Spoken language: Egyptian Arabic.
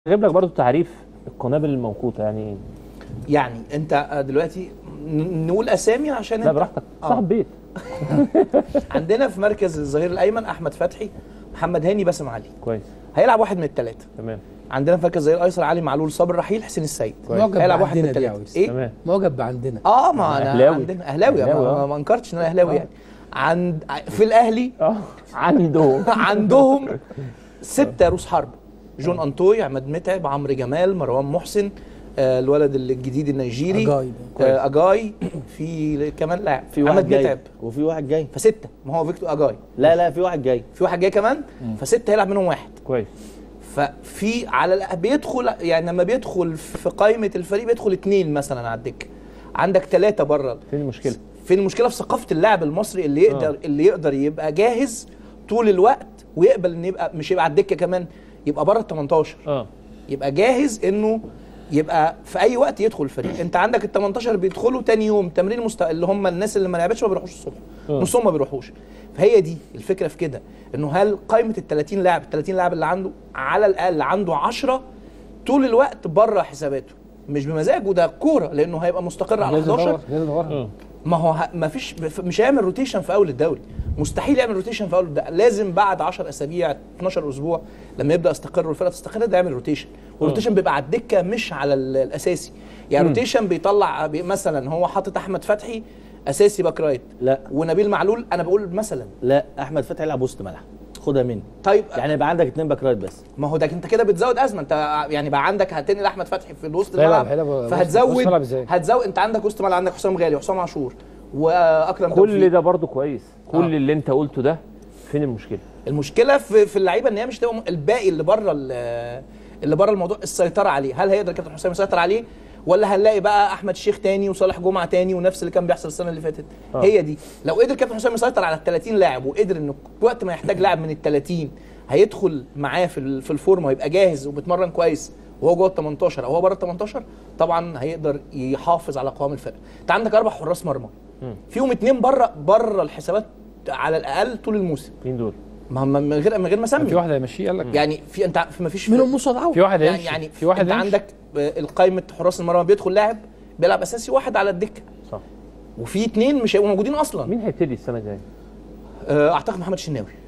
جايب لك برضو تعريف القنابل الموقوته يعني ايه؟ يعني انت دلوقتي ن- نقول اسامي عشان لا انت براحتك آه. صاحب بيت عندنا في مركز الظهير الايمن احمد فتحي محمد هاني باسم علي كويس هيلعب واحد من الثلاثه تمام عندنا في مركز الظهير الايسر علي معلول صابر رحيل حسين السيد معجب هيلعب واحد من بعندنا دي يا الثلاثه عويس. ايه تمام معجب عندنا اه ما انا أهلاوي. عندنا اهلاوي, أهلاوي، ما, آه. ما انكرتش ان انا اهلاوي آه. يعني عند في الاهلي اه عنده عندهم ستة روس حرب جون انطوي عماد متعب عمرو جمال مروان محسن آه الولد الجديد النيجيري أجاي ده. آه اجاي في كمان لاعب في واحد عماد جاي متعب وفي واحد جاي فستة ما هو فيكتور اجاي لا لا في واحد جاي في واحد جاي كمان فستة هيلعب منهم واحد كويس ففي على الأ- بيدخل يعني لما بيدخل في قائمة الفريق بيدخل اتنين مثلا على الدكة عندك ثلاثة بره فين المشكله؟ فين المشكله في ثقافه اللاعب المصري اللي يقدر آه. اللي يقدر يبقى جاهز طول الوقت ويقبل ان يبقى مش يبقى على الدكه كمان يبقى بره ال 18 اه يبقى جاهز انه يبقى في اي وقت يدخل الفريق انت عندك ال 18 بيدخلوا تاني يوم تمرين مست... اللي هم الناس اللي ما لعبتش ما بيروحوش الصبح آه. نصهم ما بيروحوش فهي دي الفكره في كده انه هل قائمه ال 30 لاعب ال 30 لاعب اللي عنده على الاقل عنده 10 طول الوقت بره حساباته مش بمزاجه ده كوره لانه هيبقى مستقر على لازم 11 ندور لازم ندور اه ما هو ه- ما فيش مش هيعمل روتيشن في اول الدوري مستحيل يعمل روتيشن في اول الدوري لازم بعد 10 اسابيع 12 اسبوع لما يبدا يستقر والفرقه تستقر ده يعمل روتيشن والروتيشن بيبقى على الدكه مش على ال- الاساسي يعني روتيشن بيطلع بي مثلا هو حاطط احمد فتحي اساسي باك رايت لا ونبيل معلول انا بقول مثلا لا احمد فتحي يلعب وسط ملعب خدها مني طيب يعني يبقى عندك اتنين باك رايت بس ما هو ده انت كده بتزود ازمه انت يعني بقى عندك هتنقل احمد فتحي في وسط لا، لا، الملعب هيلعب وسط- وسط فهتزود ملعب ازاي؟ هتزود انت عندك وسط ملعب عندك حسام غالي وحسام عاشور واكرم توفيق كل ده برضو كويس كل آه. اللي انت قلته ده فين المشكله؟ المشكله في في اللعيبه ان هي مش تبقى م- الباقي اللي بره ال- اللي بره الموضوع السيطره عليه هل هيقدر كابتن حسام يسيطر عليه ولا هنلاقي بقى احمد شيخ تاني وصالح جمعه تاني ونفس اللي كان بيحصل السنه اللي فاتت آه. هي دي لو قدر كابتن حسام يسيطر على ال 30 لاعب وقدر انه وقت ما يحتاج لاعب من ال 30 هيدخل معاه في ال- في الفورمه ويبقى جاهز وبيتمرن كويس وهو جوه ال 18 او هو بره ال 18 طبعا هيقدر يحافظ على قوام الفرقه انت عندك اربع حراس مرمى فيهم اتنين بره بره الحسابات على الاقل طول الموسم مين دول؟ ما هم من غير من غير ما اسمي في واحد هيمشيه قال لك يعني في انت ما فيش منهم مصعد عوض في واحد يعني, هيمشي يعني في واحد انت هيمشي. عندك القائمه حراس المرمى بيدخل لاعب بيلعب اساسي واحد على الدكه صح وفي اتنين مش هيبقوا موجودين اصلا مين هيبتدي السنه الجايه؟ آه، اعتقد محمد الشناوي